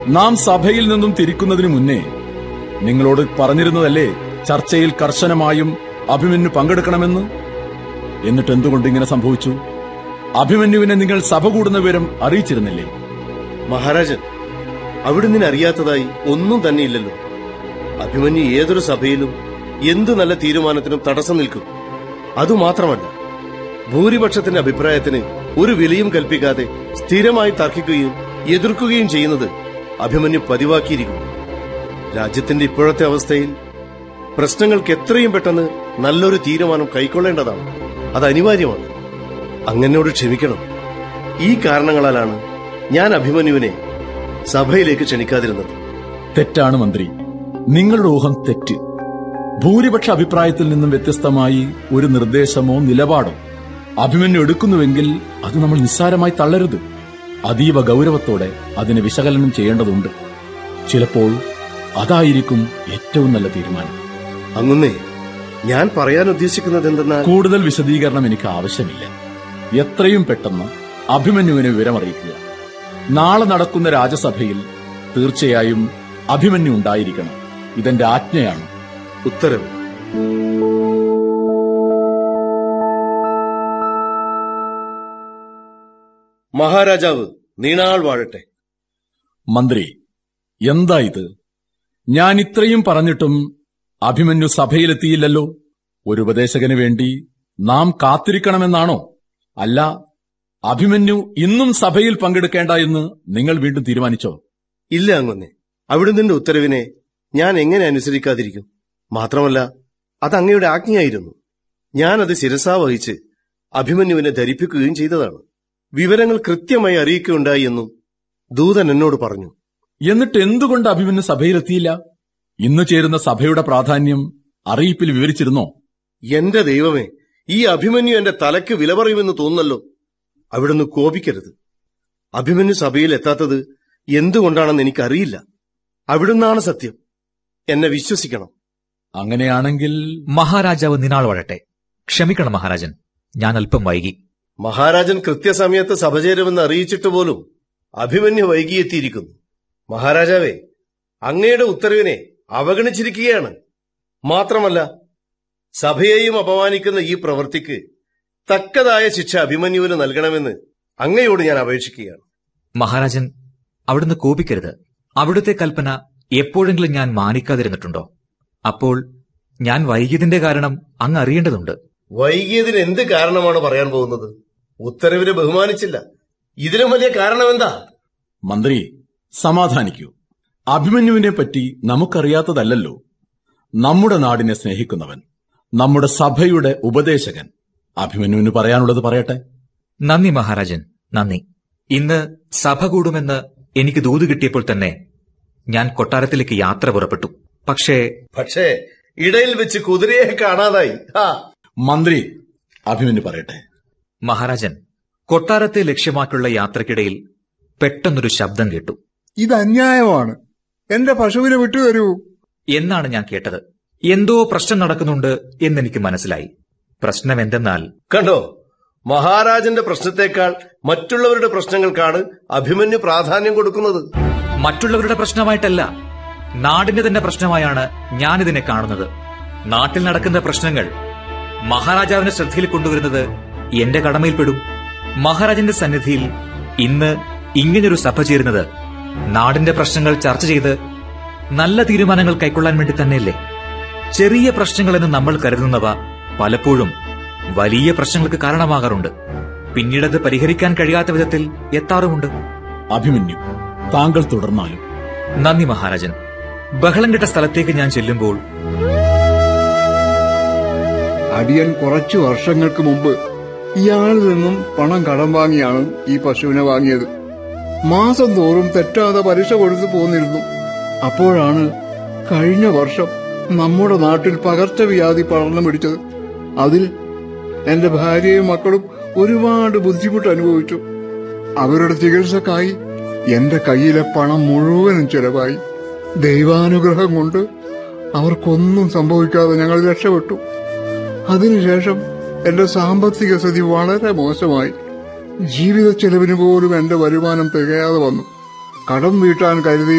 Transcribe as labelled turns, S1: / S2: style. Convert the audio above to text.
S1: നാം സഭയിൽ നിന്നും തിരിക്കുന്നതിനു മുന്നേ നിങ്ങളോട് പറഞ്ഞിരുന്നതല്ലേ ചർച്ചയിൽ കർശനമായും അഭിമന്യു പങ്കെടുക്കണമെന്ന് എന്നിട്ട് എന്തുകൊണ്ട് ഇങ്ങനെ സംഭവിച്ചു അഭിമന്യുവിനെ നിങ്ങൾ സഭ കൂടുന്ന വിവരം അറിയിച്ചിരുന്നില്ലേ
S2: മഹാരാജൻ അവിടുന്ന് അറിയാത്തതായി ഒന്നും തന്നെ ഇല്ലല്ലോ അഭിമന്യു ഏതൊരു സഭയിലും എന്തു നല്ല തീരുമാനത്തിനും തടസ്സം നിൽക്കും അതുമാത്രമല്ല ഭൂരിപക്ഷത്തിന്റെ അഭിപ്രായത്തിന് ഒരു വിലയും കൽപ്പിക്കാതെ സ്ഥിരമായി തർക്കിക്കുകയും എതിർക്കുകയും ചെയ്യുന്നത് അഭിമന്യു പതിവാക്കിയിരിക്കുന്നു രാജ്യത്തിന്റെ ഇപ്പോഴത്തെ അവസ്ഥയിൽ പ്രശ്നങ്ങൾക്ക് എത്രയും പെട്ടെന്ന് നല്ലൊരു തീരുമാനം കൈക്കൊള്ളേണ്ടതാണ് അത് അനിവാര്യമാണ് അങ്ങനോട് ക്ഷമിക്കണം ഈ കാരണങ്ങളാലാണ് ഞാൻ അഭിമന്യുവിനെ സഭയിലേക്ക് ക്ഷണിക്കാതിരുന്നത്
S1: തെറ്റാണ് മന്ത്രി നിങ്ങളുടെ ഊഹം തെറ്റ് ഭൂരിപക്ഷ അഭിപ്രായത്തിൽ നിന്നും വ്യത്യസ്തമായി ഒരു നിർദ്ദേശമോ നിലപാടോ അഭിമന്യു എടുക്കുന്നുവെങ്കിൽ അത് നമ്മൾ നിസ്സാരമായി തള്ളരുത് അതീവ ഗൗരവത്തോടെ അതിനെ വിശകലനം ചെയ്യേണ്ടതുണ്ട് ചിലപ്പോൾ അതായിരിക്കും ഏറ്റവും നല്ല തീരുമാനം
S2: അങ്ങുന്നേ ഞാൻ പറയാൻ ഉദ്ദേശിക്കുന്നത് എന്തെന്നാൽ
S1: കൂടുതൽ വിശദീകരണം എനിക്ക് ആവശ്യമില്ല എത്രയും പെട്ടെന്ന് അഭിമന്യുവിനെ വിവരമറിയിക്കുക നാളെ നടക്കുന്ന രാജസഭയിൽ തീർച്ചയായും അഭിമന്യു ഉണ്ടായിരിക്കണം ഇതെന്റെ ആജ്ഞയാണ്
S2: ഉത്തരവ് മഹാരാജാവ് നീണാൾ വാഴട്ടെ
S1: മന്ത്രി എന്താ ഇത് ഞാൻ ഇത്രയും പറഞ്ഞിട്ടും അഭിമന്യു സഭയിലെത്തിയില്ലല്ലോ ഒരു ഉപദേശകന് വേണ്ടി നാം കാത്തിരിക്കണമെന്നാണോ അല്ല അഭിമന്യു ഇന്നും സഭയിൽ പങ്കെടുക്കേണ്ട എന്ന് നിങ്ങൾ വീണ്ടും തീരുമാനിച്ചോ
S2: ഇല്ല അങ്ങൊന്നെ അവിടുന്ന് ഉത്തരവിനെ ഞാൻ എങ്ങനെ അനുസരിക്കാതിരിക്കും മാത്രമല്ല അത് അങ്ങയുടെ ആജ്ഞയായിരുന്നു ഞാനത് ശിരസാ വഹിച്ച് അഭിമന്യുവിനെ ധരിപ്പിക്കുകയും ചെയ്തതാണ് വിവരങ്ങൾ കൃത്യമായി അറിയിക്കുകയുണ്ടായി എന്നും ദൂതൻ എന്നോട് പറഞ്ഞു
S1: എന്നിട്ട് എന്തുകൊണ്ട് അഭിമന്യു സഭയിലെത്തിയില്ല ഇന്ന് ചേരുന്ന സഭയുടെ പ്രാധാന്യം അറിയിപ്പിൽ വിവരിച്ചിരുന്നോ
S2: എന്റെ ദൈവമേ ഈ അഭിമന്യു എന്റെ തലയ്ക്ക് വില പറയുമെന്ന് തോന്നുന്നല്ലോ അവിടുന്ന് കോപിക്കരുത് അഭിമന്യു സഭയിൽ എത്താത്തത് എന്തുകൊണ്ടാണെന്ന് എനിക്കറിയില്ല അവിടുന്നാണ് സത്യം എന്നെ വിശ്വസിക്കണം
S1: അങ്ങനെയാണെങ്കിൽ
S3: മഹാരാജാവ് നിനാൾ വഴട്ടെ ക്ഷമിക്കണം മഹാരാജൻ ഞാൻ അല്പം വൈകി
S2: മഹാരാജൻ കൃത്യസമയത്ത് സഭ ചേരുമെന്ന് അറിയിച്ചിട്ട് പോലും അഭിമന്യു വൈകിയെത്തിയിരിക്കുന്നു മഹാരാജാവേ അങ്ങയുടെ ഉത്തരവിനെ അവഗണിച്ചിരിക്കുകയാണ് മാത്രമല്ല സഭയെയും അപമാനിക്കുന്ന ഈ പ്രവൃത്തിക്ക് തക്കതായ ശിക്ഷ അഭിമന്യുവിന് നൽകണമെന്ന് അങ്ങയോട് ഞാൻ അപേക്ഷിക്കുകയാണ്
S3: മഹാരാജൻ അവിടുന്ന് കോപിക്കരുത് അവിടുത്തെ കൽപ്പന എപ്പോഴെങ്കിലും ഞാൻ മാനിക്കാതിരുന്നിട്ടുണ്ടോ അപ്പോൾ ഞാൻ വൈകിയതിന്റെ കാരണം അങ്ങ് അറിയേണ്ടതുണ്ട്
S2: വൈകിയതിന് എന്ത് കാരണമാണ് പറയാൻ പോകുന്നത് ഉത്തരവിനെ ബഹുമാനിച്ചില്ല ഇതിലും വലിയ കാരണം എന്താ
S1: മന്ത്രി സമാധാനിക്കൂ അഭിമന്യുവിനെ പറ്റി നമുക്കറിയാത്തതല്ലല്ലോ നമ്മുടെ നാടിനെ സ്നേഹിക്കുന്നവൻ നമ്മുടെ സഭയുടെ ഉപദേശകൻ അഭിമന്യുവിന് പറയാനുള്ളത് പറയട്ടെ
S3: നന്ദി മഹാരാജൻ നന്ദി ഇന്ന് സഭ കൂടുമെന്ന് എനിക്ക് ദൂത് കിട്ടിയപ്പോൾ തന്നെ ഞാൻ കൊട്ടാരത്തിലേക്ക് യാത്ര പുറപ്പെട്ടു പക്ഷേ
S2: പക്ഷേ ഇടയിൽ വെച്ച് കുതിരയെ കാണാതായി ആ
S1: മന്ത്രി അഭിമന്യു പറയട്ടെ
S3: മഹാരാജൻ കൊട്ടാരത്തെ ലക്ഷ്യമാക്കിയുള്ള യാത്രക്കിടയിൽ പെട്ടെന്നൊരു ശബ്ദം കേട്ടു
S4: ഇത് അന്യായമാണ് എന്റെ പശുവിനെ വിട്ടുതരൂ
S3: എന്നാണ് ഞാൻ കേട്ടത് എന്തോ പ്രശ്നം നടക്കുന്നുണ്ട് എന്നെനിക്ക് മനസ്സിലായി പ്രശ്നം എന്തെന്നാൽ
S2: കണ്ടോ മഹാരാജന്റെ പ്രശ്നത്തെക്കാൾ മറ്റുള്ളവരുടെ പ്രശ്നങ്ങൾക്കാണ് അഭിമന്യു പ്രാധാന്യം കൊടുക്കുന്നത്
S3: മറ്റുള്ളവരുടെ പ്രശ്നമായിട്ടല്ല നാടിന്റെ തന്നെ പ്രശ്നമായാണ് ഞാനിതിനെ കാണുന്നത് നാട്ടിൽ നടക്കുന്ന പ്രശ്നങ്ങൾ മഹാരാജാവിന്റെ ശ്രദ്ധയിൽ കൊണ്ടുവരുന്നത് എന്റെ കടമയിൽപ്പെടും മഹാരാജന്റെ സന്നിധിയിൽ ഇന്ന് ഇങ്ങനൊരു സഭ ചേരുന്നത് നാടിന്റെ പ്രശ്നങ്ങൾ ചർച്ച ചെയ്ത് നല്ല തീരുമാനങ്ങൾ കൈക്കൊള്ളാൻ വേണ്ടി തന്നെയല്ലേ ചെറിയ പ്രശ്നങ്ങളെന്ന് നമ്മൾ കരുതുന്നവ പലപ്പോഴും വലിയ പ്രശ്നങ്ങൾക്ക് കാരണമാകാറുണ്ട് പിന്നീടത് പരിഹരിക്കാൻ കഴിയാത്ത വിധത്തിൽ എത്താറുമുണ്ട്
S1: അഭിമന്യു താങ്കൾ തുടർന്നാലും
S3: നന്ദി മഹാരാജൻ ബഹളം കെട്ട സ്ഥലത്തേക്ക് ഞാൻ ചെല്ലുമ്പോൾ
S4: അടിയൻ കുറച്ചു വർഷങ്ങൾക്ക് മുമ്പ് ഇയാളിൽ നിന്നും പണം കടം വാങ്ങിയാണ് ഈ പശുവിനെ വാങ്ങിയത് മാസം തോറും തെറ്റാതെ പലിശ കൊടുത്തു പോന്നിരുന്നു അപ്പോഴാണ് കഴിഞ്ഞ വർഷം നമ്മുടെ നാട്ടിൽ പകർച്ചവ്യാധി പടർന്നു പിടിച്ചത് അതിൽ എന്റെ ഭാര്യയും മക്കളും ഒരുപാട് ബുദ്ധിമുട്ട് അനുഭവിച്ചു അവരുടെ ചികിത്സക്കായി എന്റെ കയ്യിലെ പണം മുഴുവനും ചെലവായി ദൈവാനുഗ്രഹം കൊണ്ട് അവർക്കൊന്നും സംഭവിക്കാതെ ഞങ്ങൾ രക്ഷപ്പെട്ടു അതിനുശേഷം എന്റെ സാമ്പത്തിക സ്ഥിതി വളരെ മോശമായി ജീവിത ചെലവിന് പോലും എന്റെ വരുമാനം തികയാതെ വന്നു കടം വീട്ടാൻ കരുതി